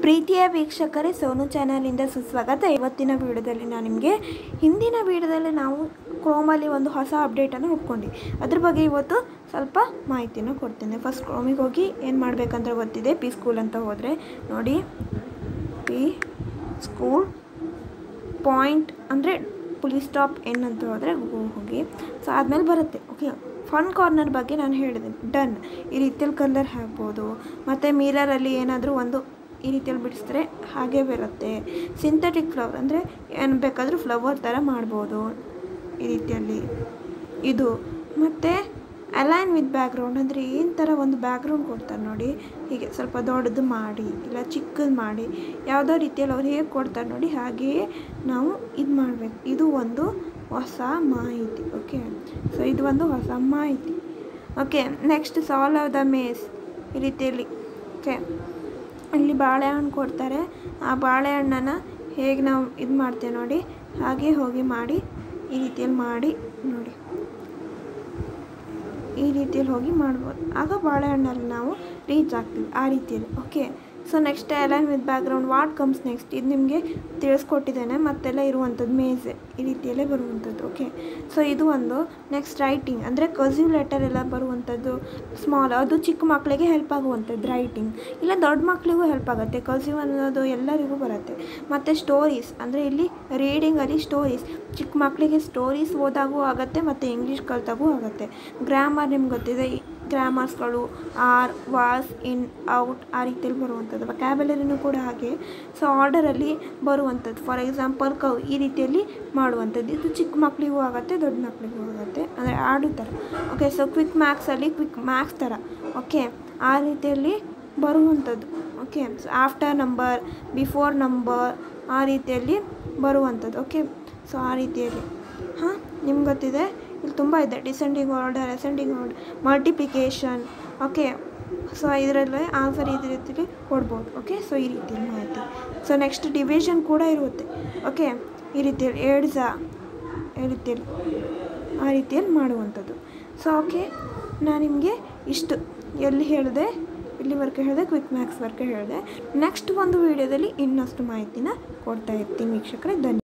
ಪ್ರೀತಿಯ ವೀಕ್ಷಕರೇ ಸೋನು ಚಾನಲಿಂದ ಸುಸ್ವಾಗತ ಇವತ್ತಿನ ವಿಡಿಯೋದಲ್ಲಿ ನಾನು ನಿಮಗೆ ಹಿಂದಿನ ವಿಡಿಯೋದಲ್ಲಿ ನಾವು ಕ್ರೋಮಲ್ಲಿ ಒಂದು ಹೊಸ ಅಪ್ಡೇಟನ್ನು ಹುಡ್ಕೊಂಡ್ವಿ ಅದ್ರ ಬಗ್ಗೆ ಇವತ್ತು ಸ್ವಲ್ಪ ಮಾಹಿತಿನ ಕೊಡ್ತೀನಿ ಫಸ್ಟ್ ಕ್ರೋಮಿಗೆ ಹೋಗಿ ಏನು ಮಾಡಬೇಕಂತ ಗೊತ್ತಿದೆ ಪಿ ಸ್ಕೂಲ್ ಅಂತ ಹೋದರೆ ನೋಡಿ ಪಿ ಸ್ಕೂಲ್ ಪಾಯಿಂಟ್ ಅಂದರೆ ಪುಲಿಸ್ ಸ್ಟಾಪ್ ಎನ್ ಅಂತ ಹೋದರೆ ಹೋಗಿ ಸೊ ಆದಮೇಲೆ ಬರುತ್ತೆ ಓಕೆ ಫನ್ ಕಾರ್ನರ್ ಬಗ್ಗೆ ನಾನು ಹೇಳಿದೆ ಡನ್ ಈ ರೀತಿಯಲ್ಲಿ ಕಲರ್ ಹಾಕ್ಬೋದು ಮತ್ತು ಮಿರರಲ್ಲಿ ಏನಾದರೂ ಒಂದು ಈ ರೀತಿಯಲ್ಲಿ ಬಿಡಿಸಿದ್ರೆ ಹಾಗೆ ಬರುತ್ತೆ ಸಿಂಥೆಟಿಕ್ ಫ್ಲವರ್ ಅಂದರೆ ಏನು ಬೇಕಾದರೂ ಫ್ಲವರ್ ಥರ ಮಾಡ್ಬೋದು ಈ ರೀತಿಯಲ್ಲಿ ಇದು ಮತ್ತು ಅಲೈನ್ ವಿತ್ ಬ್ಯಾಕ್ಗ್ರೌಂಡ್ ಅಂದರೆ ಏನು ಥರ ಒಂದು ಬ್ಯಾಕ್ಗ್ರೌಂಡ್ ಕೊಡ್ತಾರೆ ನೋಡಿ ಹೀಗೆ ಸ್ವಲ್ಪ ದೊಡ್ಡದು ಮಾಡಿ ಇಲ್ಲ ಚಿಕ್ಕದು ಮಾಡಿ ಯಾವುದೋ ರೀತಿಯಲ್ಲಿ ಅವ್ರು ಹೇಗೆ ಕೊಡ್ತಾರೆ ನೋಡಿ ಹಾಗೆಯೇ ನಾವು ಇದು ಮಾಡಬೇಕು ಇದು ಒಂದು ಹೊಸ ಮಾಹಿತಿ ಓಕೆ ಸೊ ಇದು ಒಂದು ಹೊಸ ಮಾಹಿತಿ ಓಕೆ ನೆಕ್ಸ್ಟ್ ಸಾಲ್ ಆಫ್ ದ ಮೇಸ್ ಈ ರೀತಿಯಲ್ಲಿ ಓಕೆ ಇಲ್ಲಿ ಬಾಳೆಹಣ್ಣು ಕೊಡ್ತಾರೆ ಆ ಬಾಳೆಹಣ್ಣನ್ನು ಹೇಗೆ ನಾವು ಇದು ಮಾಡ್ತೇವೆ ನೋಡಿ ಹಾಗೆ ಹೋಗಿ ಮಾಡಿ ಈ ರೀತಿಯಲ್ಲಿ ಮಾಡಿ ನೋಡಿ ಈ ರೀತಿಯಲ್ಲಿ ಹೋಗಿ ಮಾಡ್ಬೋದು ಆಗ ಬಾಳೆಹಣ್ಣಲ್ಲಿ ನಾವು ರೀಚ್ ಆಗ್ತೀವಿ ಆ ರೀತಿಯಲ್ಲಿ okay so next align with background what comes next ಇದು ನಿಮಗೆ ತಿಳಿಸ್ಕೊಟ್ಟಿದ್ದೇನೆ ಮತ್ತೆಲ್ಲ ಇರುವಂಥದ್ದು ಮೇಜ್ ಈ ರೀತಿಯಲ್ಲೇ ಬರುವಂಥದ್ದು ಓಕೆ ಸೊ ಇದು ಒಂದು ನೆಕ್ಸ್ಟ್ ರೈಟಿಂಗ್ ಅಂದರೆ ಕಸಿವ್ ಲೆಟರ್ ಎಲ್ಲ ಬರುವಂಥದ್ದು ಸ್ಮಾಲ್ ಅದು ಚಿಕ್ಕ ಮಕ್ಕಳಿಗೆ ಹೆಲ್ಪ್ ಆಗುವಂಥದ್ದು ರೈಟಿಂಗ್ ಇಲ್ಲ ದೊಡ್ಡ ಮಕ್ಕಳಿಗೂ ಹೆಲ್ಪ್ ಆಗುತ್ತೆ ಕಸಿವ್ ಅನ್ನೋದು ಎಲ್ಲರಿಗೂ ಬರುತ್ತೆ ಮತ್ತು ಸ್ಟೋರೀಸ್ ಅಂದರೆ ಇಲ್ಲಿ ರೀಡಿಂಗಲ್ಲಿ ಸ್ಟೋರೀಸ್ ಚಿಕ್ಕ ಮಕ್ಕಳಿಗೆ ಸ್ಟೋರೀಸ್ ಓದಾಗೂ ಆಗುತ್ತೆ ಮತ್ತು ಇಂಗ್ಲೀಷ್ ಕಲ್ತಾಗೂ ಆಗುತ್ತೆ ಗ್ರಾಮರ್ ನಿಮ್ಗೆ ಗೊತ್ತಿದೆ ಗ್ರಾಮರ್ಸ್ಗಳು ಆರ್ ವಾಸ್ ಇನ್ ಔಟ್ ಆ ರೀತಿಯಲ್ಲಿ ಬರುವಂಥದ್ದು ವ್ಯಾಕ್ಯಾಬುಲರಿನೂ ಕೂಡ ಹಾಗೆ ಸೊ ಆರ್ಡರಲ್ಲಿ ಬರುವಂಥದ್ದು ಫಾರ್ ಎಕ್ಸಾಂಪಲ್ ಕವ್ ಈ ರೀತಿಯಲ್ಲಿ ಮಾಡುವಂಥದ್ದು ಇದು ಚಿಕ್ಕ ಮಕ್ಕಳಿಗೂ ಆಗುತ್ತೆ ದೊಡ್ಡ ಮಕ್ಕಳಿಗೂ ಆಗುತ್ತೆ ಅಂದರೆ ಆಡು ಥರ ಓಕೆ ಸೊ ಕ್ವಿಕ್ ಮ್ಯಾಕ್ಸಲ್ಲಿ ಕ್ವಿಕ್ ಮ್ಯಾಕ್ಸ್ ಥರ ಓಕೆ ಆ ರೀತಿಯಲ್ಲಿ ಬರುವಂಥದ್ದು okay so after number before number ಆ ರೀತಿಯಲ್ಲಿ ಬರುವಂಥದ್ದು ಓಕೆ ಸೊ ಆ ರೀತಿಯಲ್ಲಿ ಹಾಂ ನಿಮ್ಗೆ ಗೊತ್ತಿದೆ ಇಲ್ಲಿ ತುಂಬ ಇದೆ descending order ascending order multiplication okay so ಇದರಲ್ಲೇ ಆನ್ಸರ್ ಈ ರೀತಿಯಲ್ಲಿ ಕೊಡ್ಬೋದು ಓಕೆ ಸೊ ಈ ರೀತಿಯಲ್ಲಿ ಮಾಹಿತಿ ಸೊ ನೆಕ್ಸ್ಟ್ ಡಿವಿಷನ್ ಕೂಡ ಇರುತ್ತೆ ಓಕೆ ಈ ರೀತಿಯಲ್ಲಿ ಏಡ್ಸ ಈ ರೀತಿಯಲ್ಲಿ ಆ ರೀತಿಯಲ್ಲಿ ಮಾಡುವಂಥದ್ದು ಸೊ ಓಕೆ ನಾನು ನಿಮಗೆ ಇಷ್ಟು ಎಲ್ಲಿ ಹೇಳಿದೆ ಇಲ್ಲಿವರೆಗೆ ಹೇಳಿದೆ ಕ್ವಿಕ್ ಮ್ಯಾಕ್ಸ್ವರೆಗೆ ಹೇಳಿದೆ ನೆಕ್ಸ್ಟ್ ಒಂದು ವೀಡಿಯೋದಲ್ಲಿ ಇನ್ನಷ್ಟು ಮಾಹಿತಿನ ಕೊಡ್ತಾ ಇರ್ತೀನಿ ವೀಕ್ಷಕರೇ ಧನ್ಯವಾದ